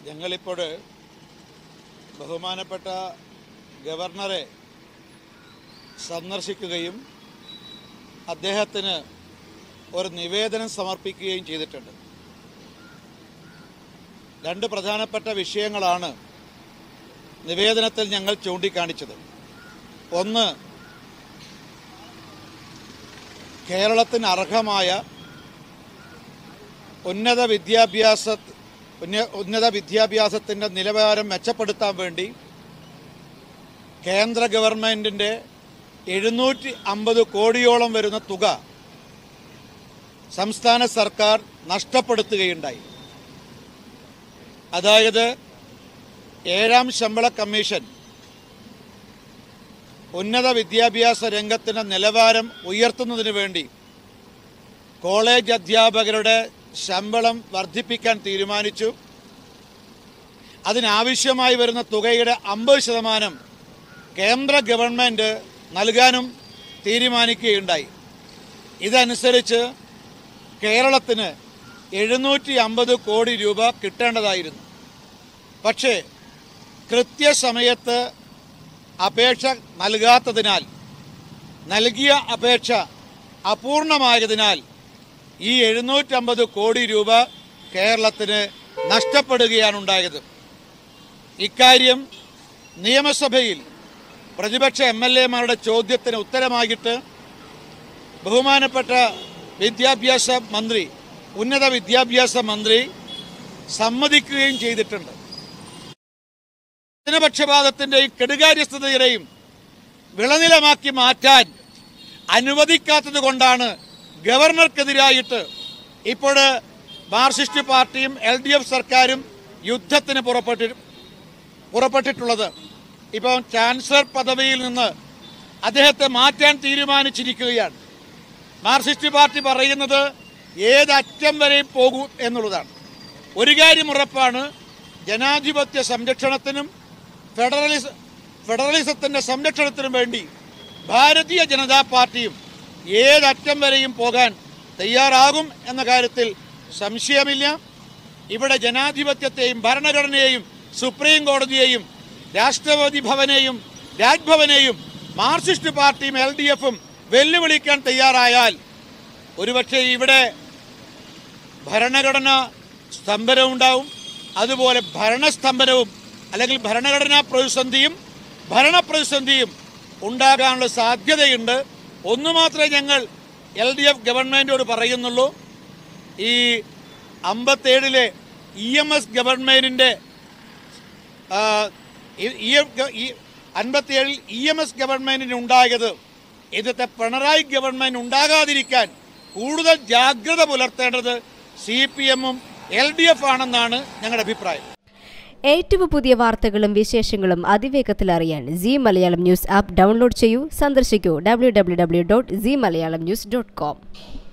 ഞങ്ങളിപ്പോൾ ബഹുമാനപ്പെട്ട ഗവർണറെ സന്ദർശിക്കുകയും അദ്ദേഹത്തിന് ഒരു നിവേദനം സമർപ്പിക്കുകയും ചെയ്തിട്ടുണ്ട് രണ്ട് പ്രധാനപ്പെട്ട വിഷയങ്ങളാണ് നിവേദനത്തിൽ ഞങ്ങൾ ചൂണ്ടിക്കാണിച്ചത് ഒന്ന് കേരളത്തിന് അർഹമായ ഉന്നത വിദ്യാഭ്യാസ ഉന്ന- ഉന്നത വിദ്യാഭ്യാസത്തിൻ്റെ നിലവാരം മെച്ചപ്പെടുത്താൻ വേണ്ടി കേന്ദ്ര ഗവൺമെൻറ്റിൻ്റെ എഴുന്നൂറ്റി അമ്പത് കോടിയോളം വരുന്ന തുക സംസ്ഥാന സർക്കാർ നഷ്ടപ്പെടുത്തുകയുണ്ടായി അതായത് ഏഴാം ശമ്പള കമ്മീഷൻ ഉന്നത വിദ്യാഭ്യാസ രംഗത്തിൻ്റെ നിലവാരം ഉയർത്തുന്നതിന് വേണ്ടി കോളേജ് അധ്യാപകരുടെ ശമ്പളം വർദ്ധിപ്പിക്കാൻ തീരുമാനിച്ചു അതിനാവശ്യമായി വരുന്ന തുകയുടെ അമ്പത് ശതമാനം കേന്ദ്ര ഗവൺമെൻറ് നൽകാനും തീരുമാനിക്കുകയുണ്ടായി ഇതനുസരിച്ച് കേരളത്തിന് എഴുന്നൂറ്റി അമ്പത് കോടി രൂപ കിട്ടേണ്ടതായിരുന്നു പക്ഷേ കൃത്യസമയത്ത് അപേക്ഷ നൽകാത്തതിനാൽ നൽകിയ അപേക്ഷ അപൂർണമായതിനാൽ ഈ എഴുന്നൂറ്റമ്പത് കോടി രൂപ കേരളത്തിന് നഷ്ടപ്പെടുകയാണ് ഉണ്ടായത് ഇക്കാര്യം നിയമസഭയിൽ പ്രതിപക്ഷ എം എൽ എമാരുടെ ചോദ്യത്തിന് ഉത്തരമായിട്ട് ബഹുമാനപ്പെട്ട വിദ്യാഭ്യാസ മന്ത്രി ഉന്നത വിദ്യാഭ്യാസ മന്ത്രി സമ്മതിക്കുകയും ചെയ്തിട്ടുണ്ട് ജനപക്ഷപാതത്തിൻ്റെയും കെടുകാര്യസ്ഥതയുടെയും വിളനിലമാക്കി മാറ്റാൻ അനുവദിക്കാത്തത് കൊണ്ടാണ് ഗവർണർക്കെതിരായിട്ട് ഇപ്പോൾ മാർക്സിസ്റ്റ് പാർട്ടിയും എൽ ഡി എഫ് സർക്കാരും യുദ്ധത്തിന് പുറപ്പെട്ടി പുറപ്പെട്ടിട്ടുള്ളത് ഇപ്പം ചാൻസലർ പദവിയിൽ നിന്ന് അദ്ദേഹത്തെ മാറ്റാൻ തീരുമാനിച്ചിരിക്കുകയാണ് മാർക്സിസ്റ്റ് പാർട്ടി പറയുന്നത് ഏതറ്റം വരെ പോകൂ എന്നുള്ളതാണ് ഒരു കാര്യം ഉറപ്പാണ് ജനാധിപത്യ സംരക്ഷണത്തിനും ഫെഡറലിസ ഫെഡറലിസത്തിൻ്റെ സംരക്ഷണത്തിനും വേണ്ടി ഭാരതീയ ജനതാ പാർട്ടിയും ഏതറ്റം വരെയും പോകാൻ തയ്യാറാകും എന്ന കാര്യത്തിൽ സംശയമില്ല ഇവിടെ ജനാധിപത്യത്തെയും ഭരണഘടനയെയും സുപ്രീം കോടതിയെയും രാഷ്ട്രപതി ഭവനെയും രാജ്ഭവനെയും മാർക്സിസ്റ്റ് പാർട്ടിയും എൽ ഡി എഫും വെല്ലുവിളിക്കാൻ തയ്യാറായാൽ ഒരുപക്ഷെ ഇവിടെ ഭരണഘടന സ്തംഭനവും ഉണ്ടാവും അതുപോലെ ഭരണസ്തംഭനവും അല്ലെങ്കിൽ ഭരണഘടനാ പ്രതിസന്ധിയും ഭരണപ്രതിസന്ധിയും ഉണ്ടാകാനുള്ള സാധ്യതയുണ്ട് ഒന്നു മാത്രമേ ഞങ്ങൾ എൽ ഡി എഫ് ഗവൺമെൻറ്റോട് പറയുന്നുള്ളൂ ഈ അമ്പത്തേഴിലെ ഇ എം എസ് ഗവൺമെൻറ്റിൻ്റെ ഈ അൻപത്തിയേഴിൽ ഇ എം എസ് ഗവൺമെൻറ്റിന് ഉണ്ടായത് ഇന്നത്തെ പിണറായി ഗവൺമെൻറ് ഉണ്ടാകാതിരിക്കാൻ കൂടുതൽ ജാഗ്രത പുലർത്തേണ്ടത് സി പി എമ്മും എൽ ഡി എഫ് ആണെന്നാണ് ഞങ്ങളുടെ അഭിപ്രായം ഏറ്റവും പുതിയ വാർത്തകളും വിശേഷങ്ങളും അതിവേഗത്തിൽ അറിയാൻ C Malayalam news app download ചെയ്യൂ സന്ദർശിക്കൂ W W W dot C Malayalam news dot com